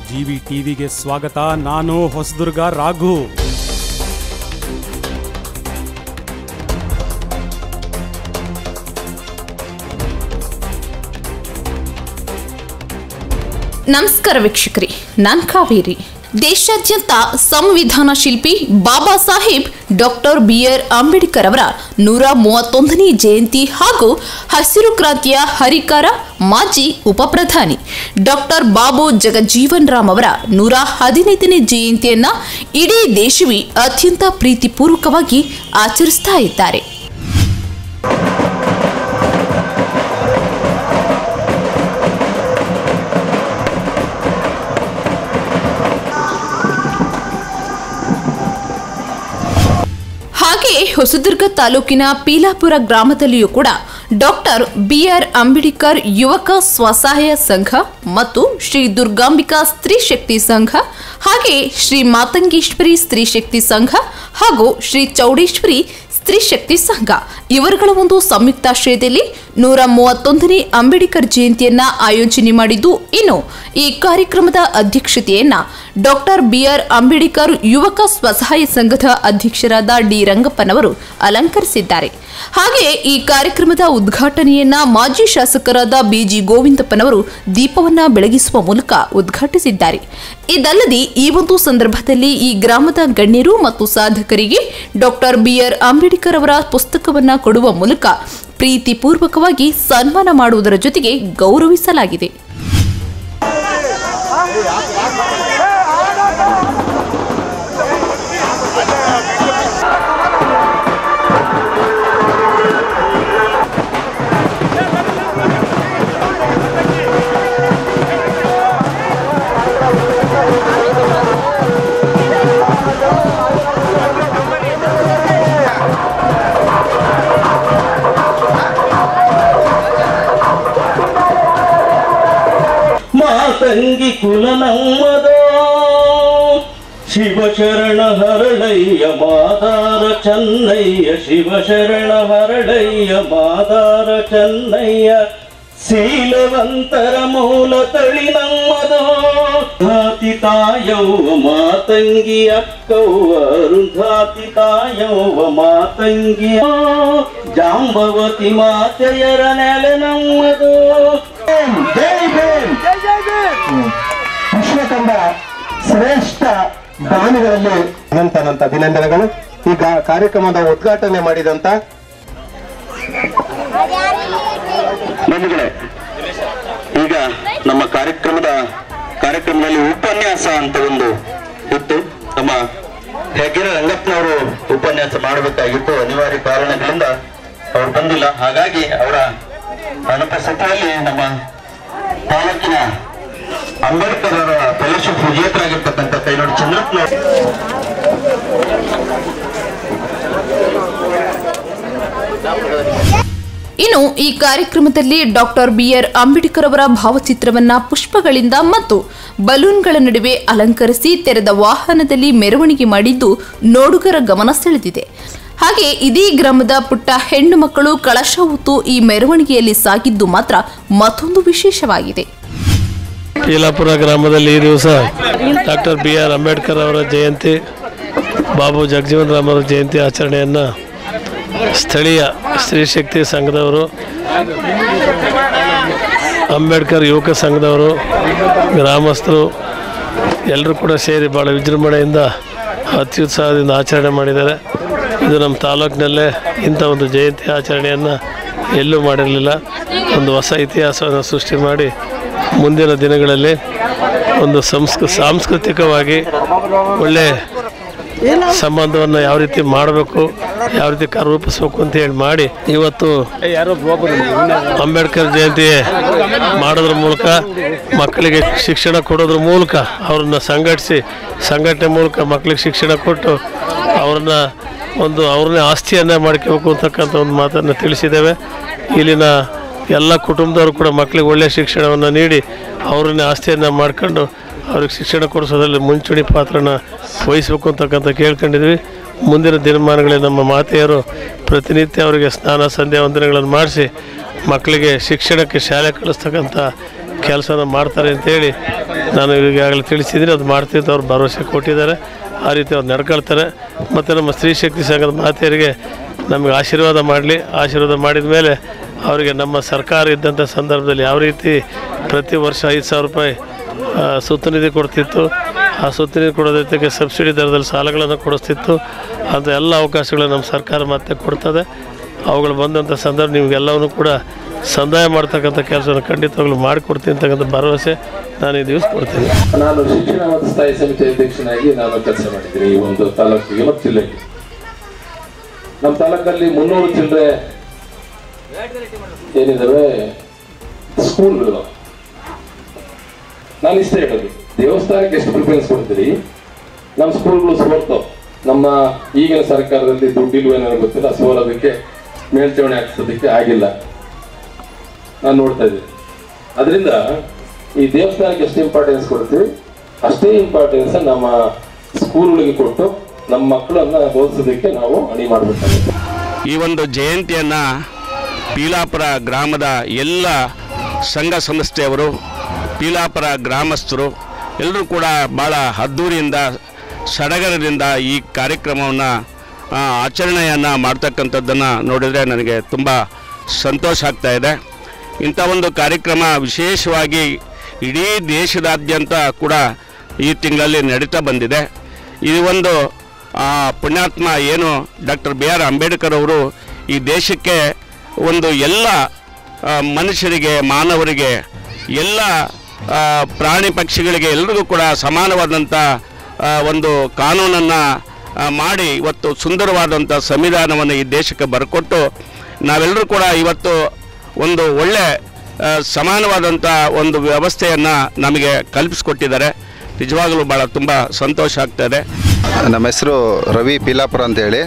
GV ಟಿವಿಗೆ ಸ್ವಾಗತ ನಾನು ಹೊಸದುರ್ಗ ರಾಘು ನಮಸ್ಕಾರ ವೀಕ್ಷಕರಿ ನಾನ್ ಕಾವೇರಿ ದೇಶಾದ್ಯಂತ ಸಂವಿಧಾನ ಶಿಲ್ಪಿ Baba Saheb doctor B R Ambedkar ಅವರ ನೂರ ಮೂವತ್ತೊಂದನೇ ಜಯಂತಿ ಹಾಗೂ ಹಸಿರು ಕ್ರಾಂತಿಯ ಹರಿಕಾರ ಮಾಜಿ ಉಪಪ್ರಧಾನಿ ಡಾಕ್ಟರ್ ಬಾಬು ಜಗಜೀವನ್ ರಾಮ್ ಅವರ ನೂರ ಹದಿನೈದನೇ ಜಯಂತಿಯನ್ನ ಇಡೀ ದೇಶವೇ ಅತ್ಯಂತ ಪ್ರೀತಿಪೂರ್ವಕವಾಗಿ ಆಚರಿಸ್ತಾ ಇದ್ದಾರೆ ಹಾಗೆ ಹೊಸದುರ್ಗ ತಾಲೂಕಿನ ಪೀಲಾಪುರ ಗ್ರಾಮದಲ್ಲಿಯೂ ಕೂಡ ಡಾಕ್ಟರ್ ಬಿಆರ್ ಅಂಬೇಡ್ಕರ್ ಯುವಕ ಸ್ವಸಹಾಯ ಸಂಘ ಮತ್ತು ಶ್ರೀ ದುರ್ಗಾಂಬಿಕಾ ಸ್ತ್ರೀ ಶಕ್ತಿ ಸಂಘ ಹಾಗೆ ಶ್ರೀ ಮಾತಂಗೇಶ್ವರಿ ಸ್ತ್ರೀ ಶಕ್ತಿ ಸಂಘ ಹಾಗೂ ಶ್ರೀ ಚೌಡೇಶ್ವರಿ ಸ್ತ್ರೀ ಶಕ್ತಿ ಸಂಘ ಇವರುಗಳ ಒಂದು ಸಂಯುಕ್ತಾಶ್ರಯದಲ್ಲಿ ನೂರ ಮೂವತ್ತೊಂದನೇ ಅಂಬೇಡ್ಕರ್ ಜಯಂತಿಯನ್ನ ಆಯೋಜನೆ ಮಾಡಿದ್ದು ಇನ್ನು ಈ ಕಾರ್ಯಕ್ರಮದ ಅಧ್ಯಕ್ಷತೆಯನ್ನ ಡಾಕ್ಟರ್ ಬಿಆರ್ ಅಂಬೇಡ್ಕರ್ ಯುವಕ ಸ್ವಸಹಾಯ ಸಂಘದ ಅಧ್ಯಕ್ಷರಾದ ಡಿ ರಂಗಪ್ಪನವರು ಅಲಂಕರಿಸಿದ್ದಾರೆ ಹಾಗೆ ಈ ಕಾರ್ಯಕ್ರಮದ ಉದ್ಘಾಟನೆಯನ್ನ ಮಾಜಿ ಶಾಸಕರಾದ ಬಿಜಿ ಗೋವಿಂದಪ್ಪನವರು ದೀಪವನ್ನ ಬೆಳಗಿಸುವ ಮೂಲಕ ಉದ್ಘಾಟಿಸಿದ್ದಾರೆ ಇದಲ್ಲದೆ ಈ ಒಂದು ಸಂದರ್ಭದಲ್ಲಿ ಈ ಗ್ರಾಮದ ಗಣ್ಯರು ಮತ್ತು ಸಾಧಕರಿಗೆ ಡಾಕ್ಟರ್ ಬಿಆರ್ ಅಂಬೇಡ್ಕರ್ ಅವರ ಪುಸ್ತಕವನ್ನ ಕೊಡುವ ಮೂಲಕ ಪ್ರೀತಿಪೂರ್ವಕವಾಗಿ ಸನ್ಮಾನ ಮಾಡುವುದರ ಜೊತೆಗೆ ಗೌರವಿಸಲಾಗಿದೆ ಮಾತಂಗಿ ಕುಲ ನಮ್ಮದೋ ಶಿವಶರಣ ಹರಳಯ್ಯ ಮಾದಾರ ಚೆನ್ನಯ್ಯ ಶಿವಶರಣ ಹರಳಯ್ಯ ಮಾದಾರ ಚೆನ್ನಯ್ಯ ಶೀಲವಂತರ ಮೂಲ ತಳಿ ನಮ್ಮದೋ ಧಾತಿ ತಾಯವ್ವ ಮಾತಂಗಿ ಅಕ್ಕವ್ವ ಅರುಂಧಾತಿ ತಾಯವ್ವ ಮಾತಂಗಿಯ ಜಾಂಬವತಿ ಮಾತೆಯರ ನೆಲೆ ನಮ್ಮದು ಜೈ ಭೀಮ್ ವಿಶ್ವಕಂಡ ಶ್ರೇಷ್ಠ ದಾನಿಗಳಲ್ಲಿ ಅನಂತ ಅನಂತ ಅಭಿನಂದನೆಗಳು ಈಗ ಕಾರ್ಯಕ್ರಮದ ಉದ್ಘಾಟನೆ ಮಾಡಿದಂತ ಬಂಧುಗಳೇ ಈಗ ನಮ್ಮ ಕಾರ್ಯಕ್ರಮದ ಕಾರ್ಯಕ್ರಮದಲ್ಲಿ ಉಪನ್ಯಾಸ ಅಂತ ಒಂದು ಇತ್ತು ನಮ್ಮ ಹೆಗ್ಗೆರೆ ರಂಗಪ್ಪನವರು ಉಪನ್ಯಾಸ ಮಾಡಬೇಕಾಗಿತ್ತು ಅನಿವಾರ್ಯ ಕಾರಣಗಳಿಂದ ಅವರು ಬಂದಿಲ್ಲ ಹಾಗಾಗಿ ಅವರ ಅನುಪಸ್ಥಿತಿಯಲ್ಲಿ ನಮ್ಮ ತಾಲೂಕಿನ ಅಂಬೇಡ್ಕರ್ ಅವರ ಫೆಲೋಶಿಪ್ ವಿಜೇತರಾಗಿರ್ತಕ್ಕಂಥ ಕೈನೋಡಿ ಚಂದ್ರಪ್ಪನವರು ಇನ್ನು ಈ ಕಾರ್ಯಕ್ರಮದಲ್ಲಿ ಡಾಕ್ಟರ್ ಬಿಆರ್ ಅಂಬೇಡ್ಕರ್ ಅವರ ಭಾವಚಿತ್ರವನ್ನ ಪುಷ್ಪಗಳಿಂದ ಮತ್ತು ಬಲೂನ್ಗಳ ನಡುವೆ ಅಲಂಕರಿಸಿ ತೆರೆದ ವಾಹನದಲ್ಲಿ ಮೆರವಣಿಗೆ ಮಾಡಿದ್ದು ನೋಡುಗರ ಗಮನ ಸೆಳೆದಿದೆ ಹಾಗೆ ಇದೇ ಗ್ರಾಮದ ಪುಟ್ಟ ಹೆಣ್ಣು ಮಕ್ಕಳು ಕಳಶ ಹೊತ್ತು ಈ ಮೆರವಣಿಗೆಯಲ್ಲಿ ಸಾಗಿದ್ದು ಮಾತ್ರ ಮತ್ತೊಂದು ವಿಶೇಷವಾಗಿದೆ ಯಲ್ಲಾಪುರ ಗ್ರಾಮದಲ್ಲಿ ಈ ದಿವಸ ಡಾಕ್ಟರ್ ಬಿ ಆರ್ ಅಂಬೇಡ್ಕರ್ ಅವರ ಜಯಂತಿ ಬಾಬು ಜಗಜೀವನ್ ರಾಮ್ ಅವರ ಜಯಂತಿ ಆಚರಣೆಯನ್ನು ಸ್ಥಳೀಯ ಸ್ತ್ರೀ ಶಕ್ತಿ ಸಂಘದವರು ಅಂಬೇಡ್ಕರ್ ಯುವಕ ಸಂಘದವರು ಗ್ರಾಮಸ್ಥರು ಎಲ್ಲರೂ ಕೂಡ ಸೇರಿ ಭಾಳ ವಿಜೃಂಭಣೆಯಿಂದ ಅತ್ಯುತ್ಸಾಹದಿಂದ ಆಚರಣೆ ಮಾಡಿದ್ದಾರೆ ಇದು ನಮ್ಮ ತಾಲೂಕಿನಲ್ಲೇ ಇಂಥ ಒಂದು ಜಯಂತಿ ಆಚರಣೆಯನ್ನು ಎಲ್ಲೂ ಮಾಡಿರಲಿಲ್ಲ ಒಂದು ಹೊಸ ಇತಿಹಾಸವನ್ನು ಸೃಷ್ಟಿ ಮಾಡಿ ಮುಂದಿನ ದಿನಗಳಲ್ಲಿ ಒಂದು ಸಂಸ್ಕ ಸಾಂಸ್ಕೃತಿಕವಾಗಿ ಒಳ್ಳೆ ಸಂಬಂಧವನ್ನು ಯಾವ ರೀತಿ ಮಾಡಬೇಕು ಯಾವ ರೀತಿ ಕ- ರೂಪಿಸ್ಬೇಕು ಅಂತ ಹೇಳಿ ಮಾಡಿ ಇವತ್ತು ಅಂಬೇಡ್ಕರ್ ಜಯಂತಿ ಮಾಡೋದ್ರ ಮೂಲಕ ಮಕ್ಕಳಿಗೆ ಶಿಕ್ಷಣ ಕೊಡೋದ್ರ ಮೂಲಕ ಅವ್ರನ್ನ ಸಂಘಟಿಸಿ ಸಂಘಟನೆ ಮೂಲಕ ಮಕ್ಕಳಿಗೆ ಶಿಕ್ಷಣ ಕೊಟ್ಟು ಅವ್ರನ್ನ ಒಂದು ಅವ್ರನ್ನೇ ಆಸ್ತಿಯನ್ನೇ ಮಾಡ್ಕೋಬೇಕು ಅಂತಕ್ಕಂಥ ಒಂದು ಮಾತನ್ನು ತಿಳಿಸಿದ್ದೇವೆ ಇಲ್ಲಿನ ಎಲ್ಲ ಕುಟುಂಬದವರು ಕೂಡ ಮಕ್ಕಳಿಗೆ ಒಳ್ಳೆಯ ಶಿಕ್ಷಣವನ್ನು ನೀಡಿ ಅವ್ರನ್ನೇ ಆಸ್ತಿಯನ್ನು ಮಾಡ್ಕೊಂಡು ಅವ್ರಿಗೆ ಶಿಕ್ಷಣ ಕೊಡಿಸೋದ್ರಲ್ಲಿ ಮುಂಚೂಣಿ ಪಾತ್ರನ ವಹಿಸಬೇಕು ಅಂತಕ್ಕಂಥ ಕೇಳ್ಕೊಂಡಿದ್ವಿ ಮುಂದಿನ ದಿನಮಾನಗಳಲ್ಲಿ ನಮ್ಮ ಮಾತೆಯರು ಪ್ರತಿನಿತ್ಯ ಅವರಿಗೆ ಸ್ನಾನ ಸಂಧ್ಯಾ ವಂದನೆಗಳನ್ನು ಮಾಡಿಸಿ ಮಕ್ಕಳಿಗೆ ಶಿಕ್ಷಣಕ್ಕೆ ಶಾಲೆ ಕಳಿಸ್ತಕ್ಕಂಥ ಕೆಲಸನ ಮಾಡ್ತಾರೆ ಅಂತೇಳಿ ನಾನು ಈಗಾಗಲೇ ತಿಳಿಸಿದ್ದೀನಿ ಅದು ಮಾಡ್ತೀವಿ ಅಂತ ಅವ್ರು ಭರವಸೆ ಕೊಟ್ಟಿದ್ದಾರೆ ಆ ರೀತಿ ಅವ್ರು ನಡ್ಕೊಳ್ತಾರೆ ಮತ್ತು ನಮ್ಮ ಸ್ತ್ರೀ ಶಕ್ತಿ ಸಂಘದ ಮಾತೆಯರಿಗೆ ನಮಗೆ ಆಶೀರ್ವಾದ ಮಾಡಲಿ ಆಶೀರ್ವಾದ ಮಾಡಿದ ಮೇಲೆ ಅವರಿಗೆ ನಮ್ಮ ಸರ್ಕಾರ ಇದ್ದಂಥ ಸಂದರ್ಭದಲ್ಲಿ ಯಾವ ರೀತಿ ಪ್ರತಿ ವರ್ಷ ಐದು ಸಾವಿರ ರೂಪಾಯಿ ಆ, ಸುತ್ತು ನಿಧಿ ಕೊಡ್ತಿತ್ತು ಆ ಸುತ್ತು ನಿಧಿ ಕೊಡೋದ್ರ ಜೊತೆಗೆ ಸಬ್ಸಿಡಿ ದರದಲ್ಲಿ ಸಾಲಗಳನ್ನು ಕೊಡಿಸ್ತಿತ್ತು ಅಂತ ಎಲ್ಲ ಅವಕಾಶಗಳನ್ನು ನಮ್ಮ ಸರ್ಕಾರ ಮತ್ತೆ ಕೊಡ್ತದೆ ಅವುಗಳು ಬಂದಂಥ ಸಂದರ್ಭ ನಿಮಗೆಲ್ಲವನ್ನೂ ಕೂಡ ಸಂದಾಯ ಮಾಡ್ತಕ್ಕಂಥ ಕೆಲಸವನ್ನು ಖಂಡಿತವಾಗ್ಲೂ ಮಾಡಿಕೊಡ್ತೀನಿ ಅಂತಕ್ಕಂಥ ಭರವಸೆ ನಾನು ಈ ದಿವಸ ಕೊಡ್ತೀನಿ ನಾನು ಶಿಕ್ಷಣ ಮತ್ತು ಸ್ಥಾಯಿ ಸಮಿತಿ ಅಧ್ಯಕ್ಷನಾಗಿ ನಾನು ಕೆಲಸ ಮಾಡಿದ್ದೀನಿ ಈ ಒಂದು ತಾಲೂಕಿಗೆ ಮತ್ತು ಜಿಲ್ಲೆಗೆ ನಮ್ಮ ತಾಲೂಕಲ್ಲಿ ಮುನ್ನೂರು ಚಿಲ್ಲರೆ ಏನಿದಾವೆ ಸ್ಕೂಲ್ಗಳು ನಾನು ಇಷ್ಟೇ ಹೇಳೋದು ದೇವಸ್ಥಾನಕ್ಕೆ ಎಷ್ಟು ಪ್ರಿಫರೆನ್ಸ್ ಕೊಡ್ತೀರಿ ನಮ್ಮ ಸ್ಕೂಲ್ಗಳು ಸೋರ್ತವು ನಮ್ಮ ಈಗಿನ ಸರ್ಕಾರದಲ್ಲಿ ದುಡ್ಡಿಲ್ವ ನನಗೆ ಗೊತ್ತಿಲ್ಲ ಸೋಲೋದಕ್ಕೆ ಮೇಲ್ಚಾವಣಿ ಹಾಕ್ಸೋದಕ್ಕೆ ಆಗಿಲ್ಲ ನಾನು ನೋಡ್ತಾ ಇದ್ದೀನಿ ಅದರಿಂದ ಈ ದೇವಸ್ಥಾನಕ್ಕೆ ಎಷ್ಟು ಇಂಪಾರ್ಟೆನ್ಸ್ ಕೊಡ್ತೀವಿ ಅಷ್ಟೇ ಇಂಪಾರ್ಟೆನ್ಸ್ ನಮ್ಮ ಸ್ಕೂಲ್ಗಳಿಗೆ ಕೊಟ್ಟು ನಮ್ಮ ಮಕ್ಕಳನ್ನ ಓದಿಸೋದಕ್ಕೆ ನಾವು ಅಣಿ ಮಾಡಬೇಕಾಗುತ್ತೆ ಈ ಒಂದು ಜಯಂತಿಯನ್ನು ಪೀಲಾಪುರ ಗ್ರಾಮದ ಎಲ್ಲ ಸಂಘ ಸಂಸ್ಥೆಯವರು ಪೀಲಾಪುರ ಗ್ರಾಮಸ್ಥರು ಎಲ್ಲರೂ ಕೂಡ ಭಾಳ ಅದ್ಧೂರಿಯಿಂದ ಸಡಗರದಿಂದ ಈ ಕಾರ್ಯಕ್ರಮವನ್ನು ಆಚರಣೆಯನ್ನು ಮಾಡ್ತಕ್ಕಂಥದ್ದನ್ನು ನೋಡಿದರೆ ನನಗೆ ತುಂಬ ಸಂತೋಷ ಆಗ್ತಾ ಇದೆ ಇಂಥ ಒಂದು ಕಾರ್ಯಕ್ರಮ ವಿಶೇಷವಾಗಿ ಇಡೀ ದೇಶದಾದ್ಯಂತ ಕೂಡ ಈ ತಿಂಗಳಲ್ಲಿ ನಡೀತಾ ಬಂದಿದೆ ಈ ಒಂದು ಆ, ಪುಣ್ಯಾತ್ಮ ಏನು ಡಾಕ್ಟರ್ ಬಿ ಆರ್ ಅಂಬೇಡ್ಕರ್ ಅವರು ಈ ದೇಶಕ್ಕೆ ಒಂದು ಎಲ್ಲ ಆ, ಮನುಷ್ಯರಿಗೆ ಮಾನವರಿಗೆ ಎಲ್ಲ ಆ, ಪ್ರಾಣಿ ಪಕ್ಷಿಗಳಿಗೆ ಎಲ್ರಿಗೂ ಕೂಡ ಸಮಾನವಾದಂಥ ಆ, ಒಂದು ಕಾನೂನನ್ನು ಮಾಡಿ ಇವತ್ತು ಸುಂದರವಾದಂಥ ಸಂವಿಧಾನವನ್ನು ಈ ದೇಶಕ್ಕೆ ಬರ್ಕೊಟ್ಟು ನಾವೆಲ್ಲರೂ ಕೂಡ ಇವತ್ತು ಒಂದು ಒಳ್ಳೆ ಆ, ಸಮಾನವಾದಂಥ ಒಂದು ವ್ಯವಸ್ಥೆಯನ್ನು ನಮಗೆ ಕಲ್ಪಿಸ್ಕೊಟ್ಟಿದ್ದಾರೆ ನಿಜವಾಗಲೂ ಭಾಳ ತುಂಬ ಸಂತೋಷ ಆಗ್ತದೆ ನಮ್ಮ ಹೆಸರು ರವಿ ಪೀಲಾಪುರ ಅಂತೇಳಿ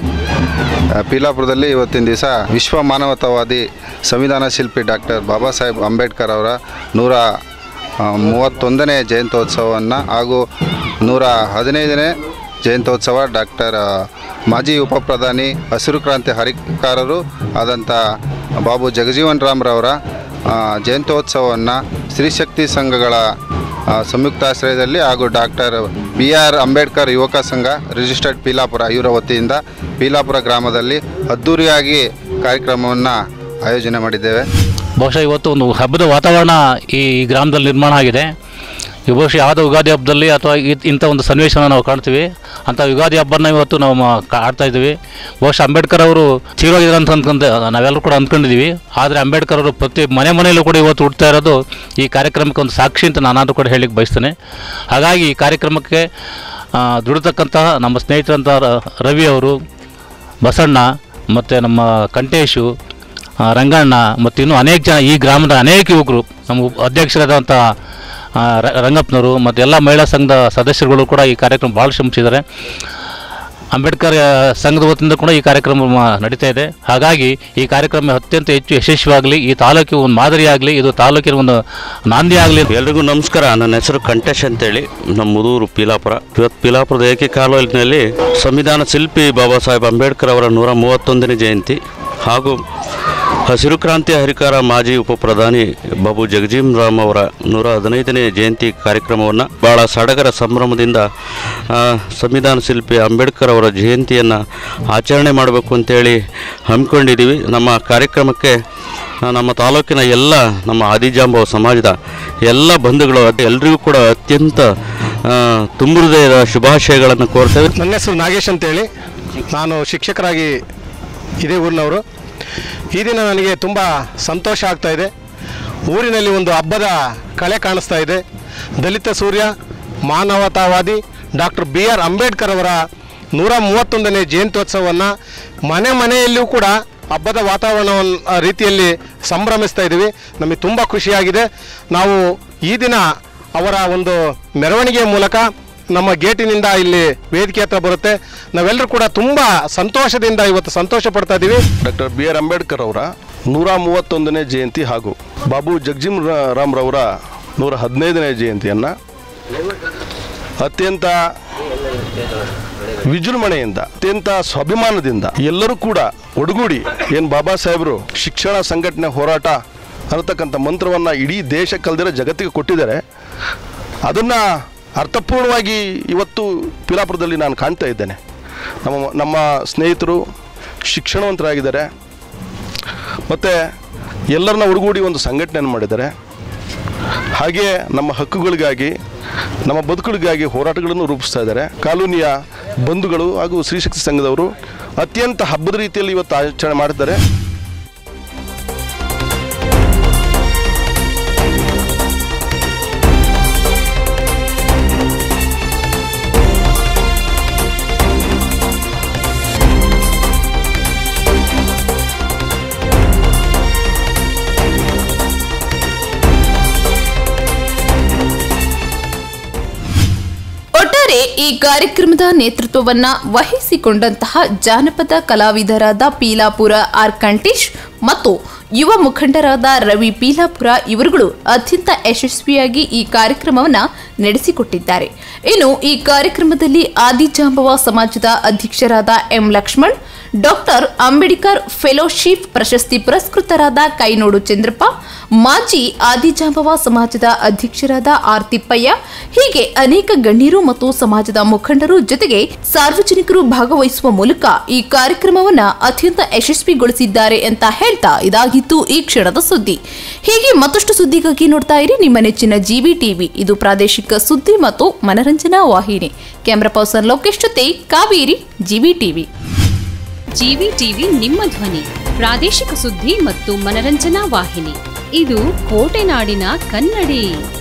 ಆ, ಪೀಲಾಪುರದಲ್ಲಿ ಇವತ್ತಿನ ದಿವಸ ವಿಶ್ವ ಮಾನವತಾವಾದಿ ಸಂವಿಧಾನ ಶಿಲ್ಪಿ ಡಾಕ್ಟರ್ ಬಾಬಾ ಸಾಹೇಬ್ ಅಂಬೇಡ್ಕರ್ ಅವರ ನೂರ ಆ, ಮೂವತ್ತೊಂದನೇ ಜಯಂತ್ಯೋತ್ಸವವನ್ನು ಹಾಗೂ ನೂರ ಹದಿನೈದನೇ ಜಯಂತ್ಯೋತ್ಸವ ಡಾಕ್ಟರ್ ಆ, ಮಾಜಿ ಉಪ ಪ್ರಧಾನಿ ಹಸಿರು ಕ್ರಾಂತಿ ಹರಿಕಾರರು ಆದಂಥ ಬಾಬು ಜಗಜೀವನ್ ರಾಮ್ರವರ ಆ, ಜಯಂತ್ಯೋತ್ಸವವನ್ನು ಸ್ತ್ರೀಶಕ್ತಿ ಸಂಘಗಳ ಆ, ಸಂಯುಕ್ತಾಶ್ರಯದಲ್ಲಿ ಹಾಗೂ ಡಾಕ್ಟರ್ ಬಿ ಆರ್ ಅಂಬೇಡ್ಕರ್ ಯುವಕ ಸಂಘ ರಿಜಿಸ್ಟರ್ಡ್ ಪೀಲಾಪುರ ಇವರ ವತಿಯಿಂದ ಪೀಲಾಪುರ ಗ್ರಾಮದಲ್ಲಿ ಅದ್ಧೂರಿಯಾಗಿ ಕಾರ್ಯಕ್ರಮವನ್ನು ಆಯೋಜನೆ ಮಾಡಿದ್ದೇವೆ ಬಹುಶಃ ಇವತ್ತು ಒಂದು ಹಬ್ಬದ ವಾತಾವರಣ ಈ ಈ ಗ್ರಾಮದಲ್ಲಿ ನಿರ್ಮಾಣ ಆಗಿದೆ ಈ ಬಹುಶಃ ಯಾವುದೋ ಯುಗಾದಿ ಹಬ್ಬದಲ್ಲಿ ಅಥವಾ ಇ- ಇಂಥ ಒಂದು ಸನ್ನಿವೇಶನ ನಾವು ಕಾಣ್ತೀವಿ ಅಂಥ ಯುಗಾದಿ ಹಬ್ಬನ ಇವತ್ತು ನಾವು ಮ- ಕಾ- ಆಡ್ತಾ ಇದ್ದೀವಿ ಬಹುಶಃ ಅಂಬೇಡ್ಕರ್ ಅವರು ಚೀರೋಗಿದ್ದಾರೆ ಅಂತ ಅಂದ್ಕೊಂಡು ನಾವೆಲ್ಲರೂ ಕೂಡ ಅಂದ್ಕೊಂಡಿದ್ದೀವಿ ಆದರೆ ಅಂಬೇಡ್ಕರ್ ಅವರು ಪ್ರತಿ ಮನೆ ಮನೆಯಲ್ಲೂ ಕೂಡ ಇವತ್ತು ಹುಡ್ತಾ ಇರೋದು ಈ ಕಾರ್ಯಕ್ರಮಕ್ಕೆ ಒಂದು ಸಾಕ್ಷಿ ಅಂತ ನಾನಾದರೂ ಕೂಡ ಹೇಳಿಕ್ಕೆ ಬಯಸ್ತೇನೆ ಹಾಗಾಗಿ ಈ ಕಾರ್ಯಕ್ರಮಕ್ಕೆ ಆ, ದುಡಿತಕ್ಕಂತಹ ನಮ್ಮ ಸ್ನೇಹಿತರಂಥ ರ- ರವಿ ಅವರು ಬಸಣ್ಣ ಮತ್ತು ನಮ್ಮ ಕಂಟೇಶು ಆ, ರಂಗಣ್ಣ ಮತ್ತು ಇನ್ನೂ ಅನೇಕ ಜನ ಈ ಗ್ರಾಮದ ಅನೇಕ ಯುವಕರು ನಮ್ಮ ಉಪ- ಅಧ್ಯಕ್ಷರಾದಂಥ ಆ, ರ- ರಂಗಪ್ಪನವರು ಮತ್ತು ಎಲ್ಲ ಮಹಿಳಾ ಸಂಘದ ಸದಸ್ಯರುಗಳು ಕೂಡ ಈ ಕಾರ್ಯಕ್ರಮ ಭಾಳ ಶ್ರಮಿಸಿದ್ದಾರೆ ಅಂಬೇಡ್ಕರ್ ಆ, ಸಂಘದ ವತಿಯಿಂದ ಕೂಡ ಈ ಕಾರ್ಯಕ್ರಮ ಮ- ನಡೀತಾ ಇದೆ ಹಾಗಾಗಿ ಈ ಕಾರ್ಯಕ್ರಮ ಅತ್ಯಂತ ಹೆಚ್ಚು ಯಶಸ್ವಿಯಾಗಲಿ ಈ ತಾಲೂಕಿಗೆ ಒಂದು ಮಾದರಿಯಾಗಲಿ ಇದು ತಾಲೂಕಿನ ಒಂದು ನಾಂದಿ ಆಗಲಿ ಎಲ್ರಿಗೂ ನಮಸ್ಕಾರ ನನ್ನ ಹೆಸರು ಕಂಟೇಶ್ ಅಂತೇಳಿ ನಮ್ಮ ಮುದೂರು ಪೀಲಾಪುರ ಇವತ್ತು ಪೀಲಾಪುರದ ಏಕೆ ಕಾಲುವೆನಲ್ಲಿ ಸಂವಿಧಾನ ಶಿಲ್ಪಿ ಬಾಬಾ ಸಾಹೇಬ್ ಅಂಬೇಡ್ಕರ್ ಅವರ ನೂರ ಮೂವತ್ತೊಂದನೇ ಜಯಂತಿ ಹಾಗೂ ಹಸಿರು ಕ್ರಾಂತಿ ಹರಿಕಾರ ಮಾಜಿ ಉಪ ಪ್ರಧಾನಿ ಬಾಬು ಜಗಜೀಮ್ ರಾಮ್ ಅವರ ನೂರ ಹದಿನೈದನೇ ಜಯಂತಿ ಕಾರ್ಯಕ್ರಮವನ್ನು ಭಾಳ ಸಡಗರ ಸಂಭ್ರಮದಿಂದ ಆ, ಸಂವಿಧಾನ ಶಿಲ್ಪಿ ಅಂಬೇಡ್ಕರ್ ಅವರ ಜಯಂತಿಯನ್ನು ಆಚರಣೆ ಮಾಡಬೇಕು ಅಂತೇಳಿ ಹಮ್ಮಿಕೊಂಡಿದ್ದೀವಿ ನಮ್ಮ ಕಾರ್ಯಕ್ರಮಕ್ಕೆ ಆ, ನಮ್ಮ ತಾಲೂಕಿನ ಎಲ್ಲ ನಮ್ಮ ಆದಿಜಾಂಬವ ಸಮಾಜದ ಎಲ್ಲ ಬಂಧುಗಳು ಅದ್- ಎಲ್ರಿಗೂ ಕೂಡ ಅತ್ಯಂತ ಆ, ತುಂಬ ಹೃದಯದ ಶುಭಾಶಯಗಳನ್ನು ಕೋರ್ತೇವೆ ನನ್ನ ಹೆಸರು ನಾಗೇಶ್ ಅಂತೇಳಿ ನಾನು ಶಿಕ್ಷಕರಾಗಿ ಇದೇ ಊರಿನವರು ಈ ದಿನ ನನಗೆ ತುಂಬ ಸಂತೋಷ ಆಗ್ತಾ ಇದೆ ಊರಿನಲ್ಲಿ ಒಂದು ಹಬ್ಬದ ಕಳೆ ಕಾಣಿಸ್ತಾ ಇದೆ ದಲಿತ ಸೂರ್ಯ ಮಾನವತಾವಾದಿ ಡಾಕ್ಟರ್ ಬಿ ಆರ್ ಅಂಬೇಡ್ಕರ್ ಅವರ ನೂರ ಮೂವತ್ತೊಂದನೇ ಜಯಂತ್ಯೋತ್ಸವವನ್ನು ಮನೆ ಮನೆಯಲ್ಲೂ ಕೂಡ ಹಬ್ಬದ ವಾತಾವರಣವನ್ನು ಆ ರೀತಿಯಲ್ಲಿ ಸಂಭ್ರಮಿಸ್ತಾ ಇದ್ದೀವಿ ನಮಗೆ ತುಂಬ ಖುಷಿಯಾಗಿದೆ ನಾವು ಈ ದಿನ ಅವರ ಒಂದು ಮೆರವಣಿಗೆಯ ಮೂಲಕ ನಮ್ಮ ಗೇಟಿನಿಂದ ಇಲ್ಲಿ ವೇದಿಕೆ ಹತ್ರ ಬರುತ್ತೆ ನಾವೆಲ್ಲರೂ ಕೂಡ ತುಂಬ ಸಂತೋಷದಿಂದ ಇವತ್ತು ಸಂತೋಷ ಪಡ್ತಾ ಇದ್ದೀವಿ ಡಾಕ್ಟರ್ ಬಿ ಆರ್ ಅಂಬೇಡ್ಕರ್ ಅವರ ನೂರ ಮೂವತ್ತೊಂದನೇ ಜಯಂತಿ ಹಾಗೂ ಬಾಬು ಜಗಜೀಮ್ ರ- ರಾಮ್ರವರ ನೂರ ಹದಿನೈದನೇ ಜಯಂತಿಯನ್ನು ಅತ್ಯಂತ ವಿಜೃಂಭಣೆಯಿಂದ ಅತ್ಯಂತ ಸ್ವಾಭಿಮಾನದಿಂದ ಎಲ್ಲರೂ ಕೂಡ ಒಡಗೂಡಿ ಏನು ಬಾಬಾ ಸಾಹೇಬರು ಶಿಕ್ಷಣ ಸಂಘಟನೆ ಹೋರಾಟ ಅನ್ನತಕ್ಕಂಥ ಮಂತ್ರವನ್ನು ಇಡೀ ದೇಶ ಕಲ್ದಿರೋ ಜಗತ್ತಿಗೆ ಕೊಟ್ಟಿದ್ದಾರೆ ಅದನ್ನು ಅರ್ಥಪೂರ್ಣವಾಗಿ ಇವತ್ತು ಪಿಲಾಪುರದಲ್ಲಿ ನಾನು ಕಾಣ್ತಾ ಇದ್ದೇನೆ ನಮ್ಮ ನಮ್ಮ ಸ್ನೇಹಿತರು ಶಿಕ್ಷಣವಂತರಾಗಿದ್ದಾರೆ ಮತ್ತು ಎಲ್ಲರನ್ನ ಒಡಗೂಡಿ ಒಂದು ಸಂಘಟನೆಯನ್ನು ಮಾಡಿದ್ದಾರೆ ಹಾಗೆ ನಮ್ಮ ಹಕ್ಕುಗಳಿಗಾಗಿ ನಮ್ಮ ಬದುಕುಗಳಿಗಾಗಿ ಹೋರಾಟಗಳನ್ನು ರೂಪಿಸ್ತಾ ಇದ್ದಾರೆ ಕಾಲೋನಿಯ ಬಂಧುಗಳು ಹಾಗೂ ಸ್ತ್ರೀಶಕ್ತಿ ಸಂಘದವರು ಅತ್ಯಂತ ಹಬ್ಬದ ರೀತಿಯಲ್ಲಿ ಇವತ್ತು ಆಚರಣೆ ಮಾಡ್ತಾರೆ ಒಟ್ಟಾರೆ ಈ ಕಾರ್ಯಕ್ರಮದ ನೇತೃತ್ವವನ್ನ ವಹಿಸಿಕೊಂಡಂತಹ ಜಾನಪದ ಕಲಾವಿದರಾದ ಪೀಲಾಪುರ ಆರ್ ಕಂಟೇಶ್ ಮತ್ತು ಯುವ ಮುಖಂಡರಾದ ರವಿ ಪೀಲಾಪುರ ಇವರುಗಳು ಅತ್ಯಂತ ಯಶಸ್ವಿಯಾಗಿ ಈ ಕಾರ್ಯಕ್ರಮವನ್ನ ನಡೆಸಿಕೊಟ್ಟಿದ್ದಾರೆ ಇನ್ನು ಈ ಕಾರ್ಯಕ್ರಮದಲ್ಲಿ ಆದಿಜಾಂಬವ ಸಮಾಜದ ಅಧ್ಯಕ್ಷರಾದ M Lakshman doctor Ambedkar fellowship ಪ್ರಶಸ್ತಿ ಪುರಸ್ಕೃತರಾದ ಕೈನೋಡು ಚಂದ್ರಪ್ಪ ಮಾಜಿ ಆದಿಜಾಂಬವ ಸಮಾಜದ ಅಧ್ಯಕ್ಷರಾದ ಆರ್ ತಿಪ್ಪಯ್ಯ ಹೀಗೆ ಅನೇಕ ಗಣ್ಯರು ಮತ್ತು ಸಮಾಜದ ಮುಖಂಡರು ಜೊತೆಗೆ ಸಾರ್ವಜನಿಕರು ಭಾಗವಹಿಸುವ ಮೂಲಕ ಈ ಕಾರ್ಯಕ್ರಮವನ್ನ ಅತ್ಯಂತ ಯಶಸ್ವಿಗೊಳಿಸಿದ್ದಾರೆ ಅಂತ ಹೇಳ್ತಾ ಇದಾಗಿತ್ತು ಈ ಕ್ಷಣದ ಸುದ್ದಿ ಹೀಗೆ ಮತ್ತಷ್ಟು ಸುದ್ದಿಗಾಗಿ ನೋಡ್ತಾ ಇರಿ ನಿಮ್ಮ ನೆಚ್ಚಿನ ಜಿವಿ ಟಿವಿ ಇದು ಪ್ರಾದೇಶಿಕ ಸುದ್ದಿ ಮತ್ತು ಮನರಂಜನಾ ವಾಹಿನಿ ಕ್ಯಾಮರಾ ಪರ್ಸನ್ ಲೋಕೇಶ್ ಜೊತೆ Kaveri GV TV GV TV ನಿಮ್ಮ ಧ್ವನಿ ಪ್ರಾದೇಶಿಕ ಸುದ್ದಿ ಮತ್ತು ಮನರಂಜನಾ ವಾಹಿನಿ ಇದು ಕೋಟೆನಾಡಿನ ಕನ್ನಡಿ